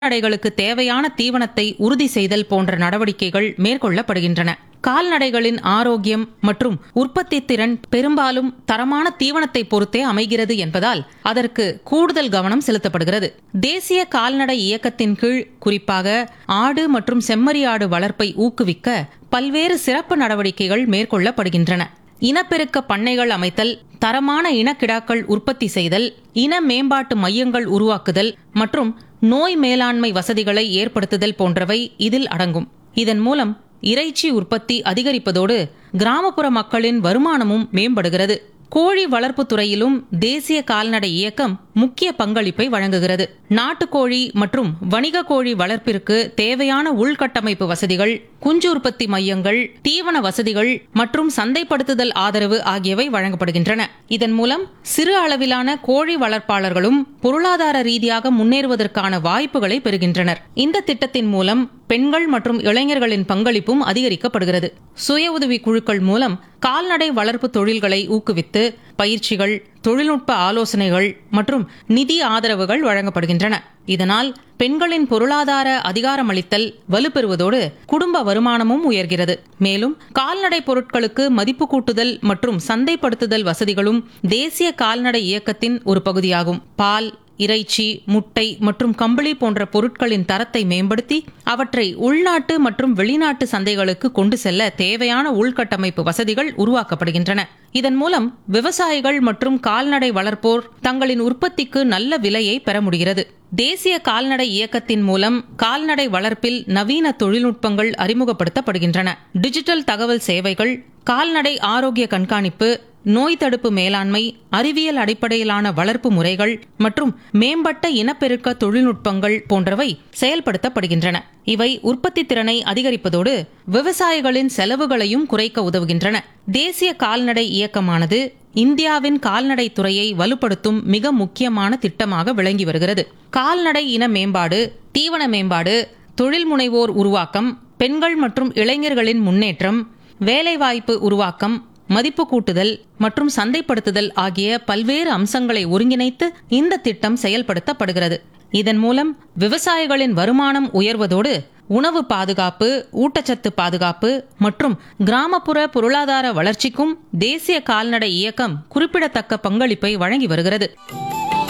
கால்நடைகளுக்கு தேவையான தீவனத்தை உறுதி செய்தல் போன்ற நடவடிக்கைகள் மேற்கொள்ளப்படுகின்றன கால்நடைகளின் ஆரோக்கியம் மற்றும் உற்பத்தி திறன் பெரும்பாலும் தரமான தீவனத்தை பொறுத்தே அமைகிறது என்பதால் அதற்கு கூடுதல் கவனம் செலுத்தப்படுகிறது தேசிய கால்நடை இயக்கத்தின் கீழ் குறிப்பாக ஆடு மற்றும் செம்மறியாடு வளர்ப்பை ஊக்குவிக்க பல்வேறு சிறப்பு நடவடிக்கைகள் மேற்கொள்ளப்படுகின்றன இனப்பெருக்க பண்ணைகள் அமைத்தல் தரமான இனக்கிடாக்கள் உற்பத்தி செய்தல் இன மேம்பாட்டு மையங்கள் உருவாக்குதல் மற்றும் நோய் மேலாண்மை வசதிகளை ஏற்படுத்துதல் போன்றவை இதில் அடங்கும் இதன் மூலம் இறைச்சி உற்பத்தி அதிகரிப்பதோடு கிராமப்புற மக்களின் வருமானமும் மேம்படுகிறது கோழி வளர்ப்பு துறையிலும் தேசிய கால்நடை இயக்கம் முக்கிய பங்களிப்பை வழங்குகிறது நாட்டுக்கோழி மற்றும் வணிக கோழி வளர்ப்பிற்கு தேவையான உள்கட்டமைப்பு வசதிகள் குஞ்சு உற்பத்தி மையங்கள் தீவன வசதிகள் மற்றும் சந்தைப்படுத்துதல் ஆதரவு ஆகியவை வழங்கப்படுகின்றன இதன் மூலம் சிறு அளவிலான கோழி வளர்ப்பாளர்களும் பொருளாதார ரீதியாக முன்னேறுவதற்கான வாய்ப்புகளை பெறுகின்றனர் இந்த திட்டத்தின் மூலம் பெண்கள் மற்றும் இளைஞர்களின் பங்களிப்பும் அதிகரிக்கப்படுகிறது சுய உதவி குழுக்கள் மூலம் கால்நடை வளர்ப்பு தொழில்களை ஊக்குவித்து பயிற்சிகள் தொழில்நுட்ப ஆலோசனைகள் மற்றும் நிதி ஆதரவுகள் வழங்கப்படுகின்றன இதனால் பெண்களின் பொருளாதார அதிகாரமளித்தல் வலுப்பெறுவதோடு குடும்ப வருமானமும் உயர்கிறது மேலும் கால்நடை பொருட்களுக்கு மதிப்பு கூட்டுதல் மற்றும் சந்தைப்படுத்துதல் வசதிகளும் தேசிய கால்நடை இயக்கத்தின் ஒரு பகுதியாகும் பால் இறைச்சி முட்டை மற்றும் கம்பளி போன்ற பொருட்களின் தரத்தை மேம்படுத்தி அவற்றை உள்நாட்டு மற்றும் வெளிநாட்டு சந்தைகளுக்கு கொண்டு செல்ல தேவையான உள்கட்டமைப்பு வசதிகள் உருவாக்கப்படுகின்றன இதன் மூலம் விவசாயிகள் மற்றும் கால்நடை வளர்ப்போர் தங்களின் உற்பத்திக்கு நல்ல விலையை பெற முடிகிறது தேசிய கால்நடை இயக்கத்தின் மூலம் கால்நடை வளர்ப்பில் நவீன தொழில்நுட்பங்கள் அறிமுகப்படுத்தப்படுகின்றன டிஜிட்டல் தகவல் சேவைகள் கால்நடை ஆரோக்கிய கண்காணிப்பு நோய் தடுப்பு மேலாண்மை அறிவியல் அடிப்படையிலான வளர்ப்பு முறைகள் மற்றும் மேம்பட்ட இனப்பெருக்க தொழில்நுட்பங்கள் போன்றவை செயல்படுத்தப்படுகின்றன இவை உற்பத்தி திறனை அதிகரிப்பதோடு விவசாயிகளின் செலவுகளையும் குறைக்க உதவுகின்றன தேசிய கால்நடை இயக்கமானது இந்தியாவின் கால்நடை துறையை வலுப்படுத்தும் மிக முக்கியமான திட்டமாக விளங்கி வருகிறது கால்நடை இன மேம்பாடு தீவன மேம்பாடு தொழில் முனைவோர் உருவாக்கம் பெண்கள் மற்றும் இளைஞர்களின் முன்னேற்றம் வேலைவாய்ப்பு உருவாக்கம் மதிப்பு கூட்டுதல் மற்றும் சந்தைப்படுத்துதல் ஆகிய பல்வேறு அம்சங்களை ஒருங்கிணைத்து இந்த திட்டம் செயல்படுத்தப்படுகிறது இதன் மூலம் விவசாயிகளின் வருமானம் உயர்வதோடு உணவு பாதுகாப்பு ஊட்டச்சத்து பாதுகாப்பு மற்றும் கிராமப்புற பொருளாதார வளர்ச்சிக்கும் தேசிய கால்நடை இயக்கம் குறிப்பிடத்தக்க பங்களிப்பை வழங்கி வருகிறது